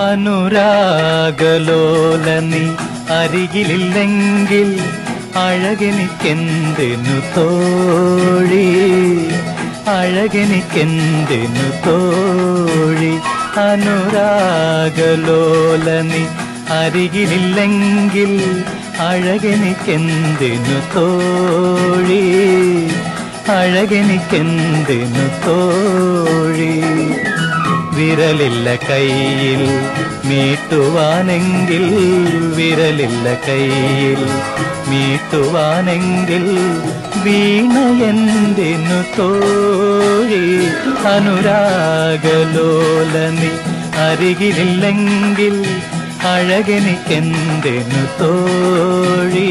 അനുരാഗലോല നീ അരികിലില്ലെങ്കിൽ അഴകെനിക്കെന്തിനു തോഴി അഴകെനിക്കെന്തിനു തോഴി അനുരാഗലോല നീ അരികിലില്ലെങ്കിൽ അഴകെനിക്കെന്തിനു തോഴി അഴകെനിക്കെന്തിനു തോഴി വിരലില്ല കയ്യിൽ മീട്ടുവാനെങ്കിൽ വിരലില്ല കയ്യിൽ മീട്ടുവാനെങ്കിൽ വീണയെന്തിനു തോഴി അനുരാഗലോല നീ അരികിലില്ലെങ്കിൽ അഴകെനിക്കെന്തിനു തോഴി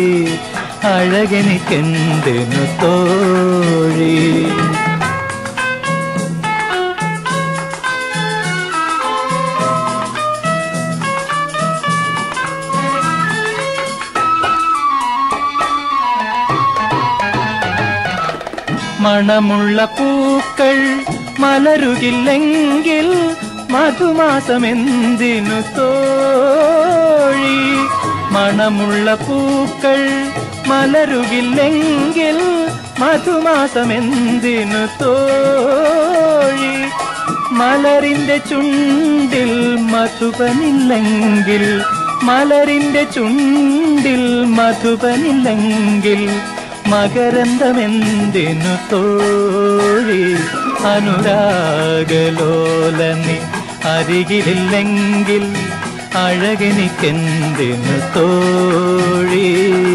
അഴകെനിക്കെന്തിനു തോഴി മണമുള്ള പൂക്കൾ മലരുകില്ലെങ്കിൽ മധുമാസമെന്തിനു തോഴി മണമുള്ള പൂക്കൾ മലരുകില്ലെങ്കിൽ മധുമാസമെന്തിനു തോഴി മലരിന്റെ ചുണ്ടിൽ മധുപനില്ലെങ്കിൽ മലരിന്റെ ചുണ്ടിൽ മധുപനില്ലെങ്കിൽ മകരന്തമെന്തിനു തോഴി അനുരാഗലോല നീ അരികിലില്ലെങ്കിൽ അഴകെനിക്കെന്തിനു തോഴി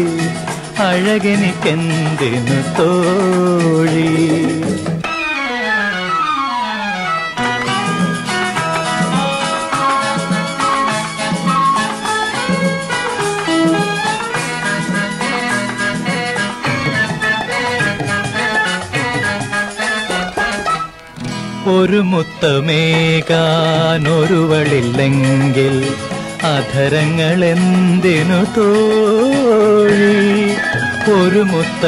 അഴകെനിക്കെന്തിനു തോഴി ഒരു മുത്തമേകാനൊരുവളില്ലെങ്കിൽ അധരങ്ങൾ എന്തിനു തോഴി ഒരു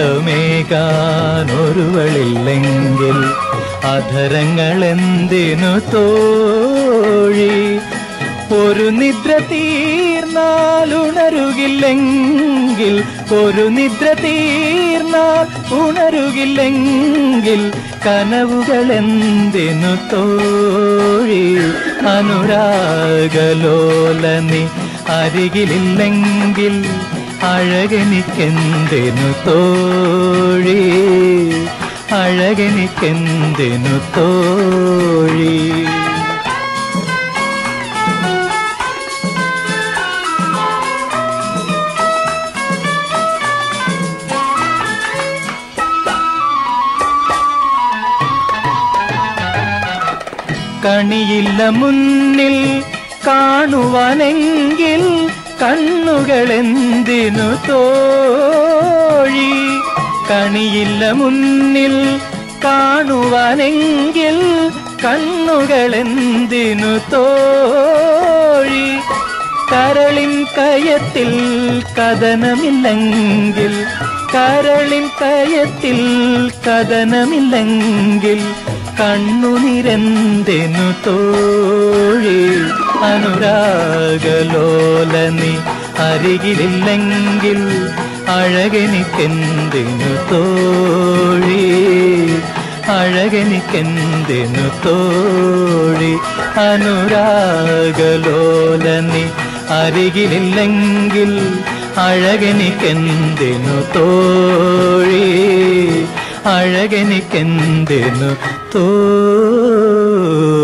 മുത്തമേകാനൊരുവളില്ലെങ്കിൽ അധരങ്ങൾ എന്തിനു തോഴി ഒരു നിദ്ര തീർന്നാൽ ഉണരുകില്ലെങ്കിൽ ഒരു നിദ്ര തീർന്നാൽ ഉണരുകില്ലെങ്കിൽ കനവുകൾ എന്തിനു തോഴി അനുരാഗലോല നീ അരികിലില്ലെങ്കിൽ അഴകെനിക്കെന്തിനു തോഴി അഴകെനിക്കെന്തിനു തോഴി കണിയില്ല മുന്നിൽ കാണുവാനെങ്കിൽ കണ്ണുകൾ എന്തിനു തോഴി കണിയില്ല മുന്നിൽ കാണുവാനെങ്കിൽ കണ്ണുകൾ എന്തിനു തോഴി കരളിൻ കയത്തിൽ കഥനമില്ലെങ്കിൽ കരളിൻ കയത്തിൽ കഥനമില്ലെങ്കിൽ കണ്ണുനിരന്തെന്നു തോഴി അനുരാഗലോല നീ അരികിലില്ലെങ്കിൽ അഴകെനിക്കെന്തിനു തോഴി അഴകെനിക്കെന്തിനു തോഴി അനുരാഗലോല നീ അരികിലില്ലെങ്കിൽ അഴകെനിക്കെന്തിനു തോഴി അഴകെനിക്കെന്തിനു തോഴി